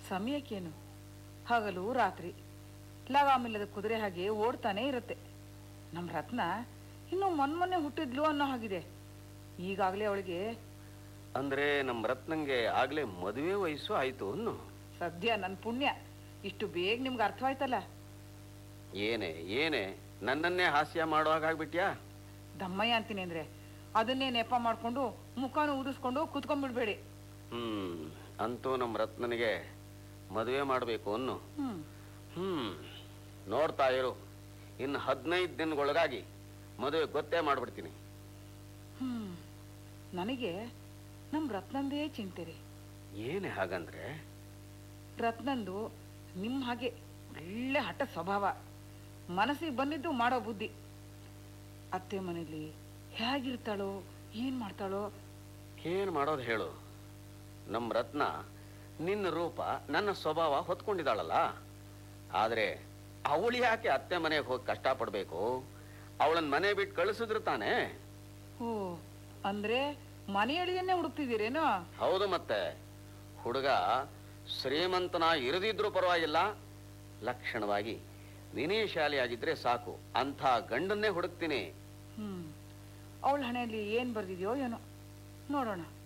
ಸಮಯಕ್ಕೇನು ಹಗಲು ರಾತ್ರಿ ಲಗಾಮಿಲ್ಲದ ಕುದುರೆ ಹಾಗೆ ಓಡ್ತಾನೆ ಇರುತ್ತೆ ನಮ್ಮ ರತ್ನ ಇನ್ನು ಮೊನ್ಮೊನ್ನೆ ಹುಟ್ಟಿದ್ಲು ಅನ್ನೋ ಹಾಗಿದೆ ಈಗಾಗಲೇ ಅವಳಿಗೆ ಅಂದ್ರೆ ನಮ್ಮ ರತ್ನಂಗೆ ಆಗ್ಲೇ ಮದುವೆ ವಯಸ್ಸು ಆಯ್ತು ಅನ್ನು ಸದ್ಯ ನನ್ನ ಪುಣ್ಯ ಇಷ್ಟು ಬೇಗ ನಿಮ್ಗೆ ಅರ್ಥವಾಯ್ತಲ್ಲ ಏನೇ ಏನೇ ನನ್ನನ್ನೇ ಹಾಸ್ಯ ಮಾಡೋ ಹಾಗಾಗ್ಬಿಟ್ಯಾ ದಮ್ಮಯ್ಯ ಅಂತೀನಿ ಅಂದ್ರೆ ಅದನ್ನೇ ನೆಪ ಮಾಡ್ಕೊಂಡು ಮುಖಾನು ಊದಿಸ್ಕೊಂಡು ಕೂತ್ಕೊಂಡ್ಬಿಡ್ಬೇಡಿ ಹ್ಮ್ ಅಂತೂ ನಮ್ಮ ರತ್ನನಿಗೆ ಮದುವೆ ಮಾಡಬೇಕು ಅನ್ನು ಹ್ಮ್ ಹ್ಮ್ ನೋಡ್ತಾ ಇರು ಇನ್ನು ಹದಿನೈದು ದಿನಗೊಳಗಾಗಿ ಮದುವೆ ಗೊತ್ತೇ ಮಾಡ್ಬಿಡ್ತೀನಿ ಹ್ಮ್ ನನಗೆ ನಮ್ಮ ರತ್ನಂದೇ ಚಿಂತೆ ರೀ ಏನೇ ಹಾಗಂದ್ರೆ ರತ್ನಂದು ನಿಮ್ಮ ಹಾಗೆ ಒಳ್ಳೆ ಹಠ ಸ್ವಭಾವ ಮನಸ್ಸಿಗೆ ಬಂದಿದ್ದು ಮಾಡೋ ಬುದ್ಧಿ ಅತ್ತೆ ಮನೇಲಿ ಹೇಗಿರ್ತಾಳೋ ಏನ್ ಮಾಡ್ತಾಳೋ ಏನ್ ಮಾಡೋದು ಹೇಳು ನಮ್ಮ ರತ್ನ ನಿನ್ನ ರೂಪ ನನ್ನ ಸ್ವಭಾವ ಹೊತ್ಕೊಂಡಿದ್ದಾಳಲ್ಲ ಆದ್ರೆ ಅವಳು ಯಾಕೆ ಅತ್ತೆ ಮನೆಗೆ ಹೋಗಿ ಕಷ್ಟಪಡ್ಬೇಕು ಅವಳನ್ನ ಮನೆ ಬಿಟ್ಟು ಕಳಿಸಿದ್ರು ತಾನೇ ಓ ಅಂದ್ರೆ ಮನೆಯಳಿಯನ್ನೇ ಹುಡುಕ್ತಿದ್ದೀರೇನೋ ಹೌದು ಮತ್ತೆ ಹುಡುಗ ಶ್ರೀಮಂತನ ಇರದಿದ್ರೂ ಪರವಾಗಿಲ್ಲ ಲಕ್ಷಣವಾಗಿ ವಿನಯಶಾಲಿಯಾಗಿದ್ರೆ ಸಾಕು ಅಂಥ ಗಂಡನ್ನೇ ಹುಡುಕ್ತೀನಿ ಹ್ಮ್ ಅವಳ ಹಣೆಯಲ್ಲಿ ಏನ್ ಬರ್ದಿದ್ಯೋ ಏನೋ ನೋಡೋಣ